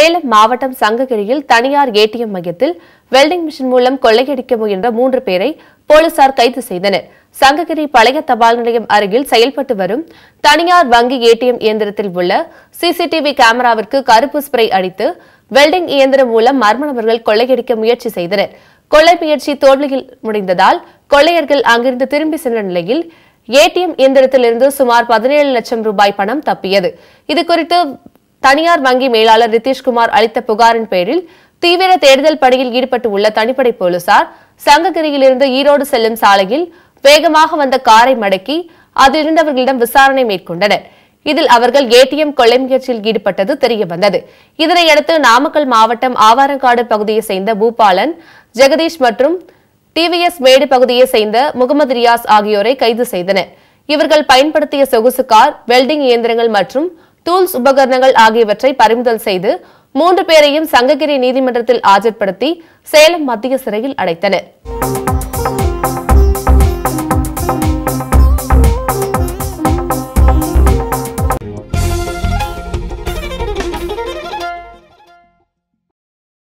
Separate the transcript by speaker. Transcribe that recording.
Speaker 1: சேலம் மாவட்டம் சங்ககிரியில் தனியார் ஏடிஎம் மையத்தில் வெல்டிங் மிஷின் மூலம் கொள்ளையடிக்க முயன்ற மூன்று பேரை போலீசார் கைது செய்தனர் சங்ககிரி பழைய தபால் நிலையம் அருகில் செயல்பட்டு வரும் தனியார் வங்கி ஏடிஎம் இயந்திரத்தில் உள்ள சிசிடிவி கேமராவிற்கு கருப்பு ஸ்ப்ரே அடித்து வெல்டிங் இயந்திரம் மூலம் மர்ம நபர்கள் கொள்ளையடிக்க முயற்சி செய்தனர் கொள்ளை முயற்சி தோல்வியில் முடிந்ததால் கொள்ளையர்கள் அங்கிருந்து திரும்பி சென்ற நிலையில் ஏடிஎம் இயந்திரத்திலிருந்து சுமார் பதினேழு லட்சம் ரூபாய் பணம் தப்பியது இதுகுறித்து தனியார் வங்கி மேலாளர் நிதிஷ்குமார் அளித்த புகாரின் பேரில் தீவிர தேடுதல் பணியில் ஈடுபட்டு உள்ள தனிப்படை போலீசார் சங்ககிரியிலிருந்து ஈரோடு செல்லும் சாலையில் வேகமாக வந்த காரை மடக்கி அதில் இருந்தவர்களிடம் விசாரணை மேற்கொண்டனர் இதில் அவர்கள் ஏடிஎம் கொள்ளை முயற்சியில் ஈடுபட்டது தெரியவந்தது இதனையடுத்து நாமக்கல் மாவட்டம் ஆவாரங்காடு பகுதியைச் சேர்ந்த பூபாலன் ஜெகதீஷ் மற்றும் டிவிஎஸ் மேடு பகுதியைச் சேர்ந்த முகமது ரியாஸ் ஆகியோரை கைது செய்தனர் இவர்கள் பயன்படுத்திய சொகுசு கார் வெல்டிங் இயந்திரங்கள் மற்றும் டூல்ஸ் உபகரணங்கள் ஆகியவற்றை பறிமுதல் செய்து மூன்று பேரையும் சங்ககிரி நீதிமன்றத்தில் ஆஜர்படுத்தி சேலம் மத்திய சிறையில் அடைத்தனர்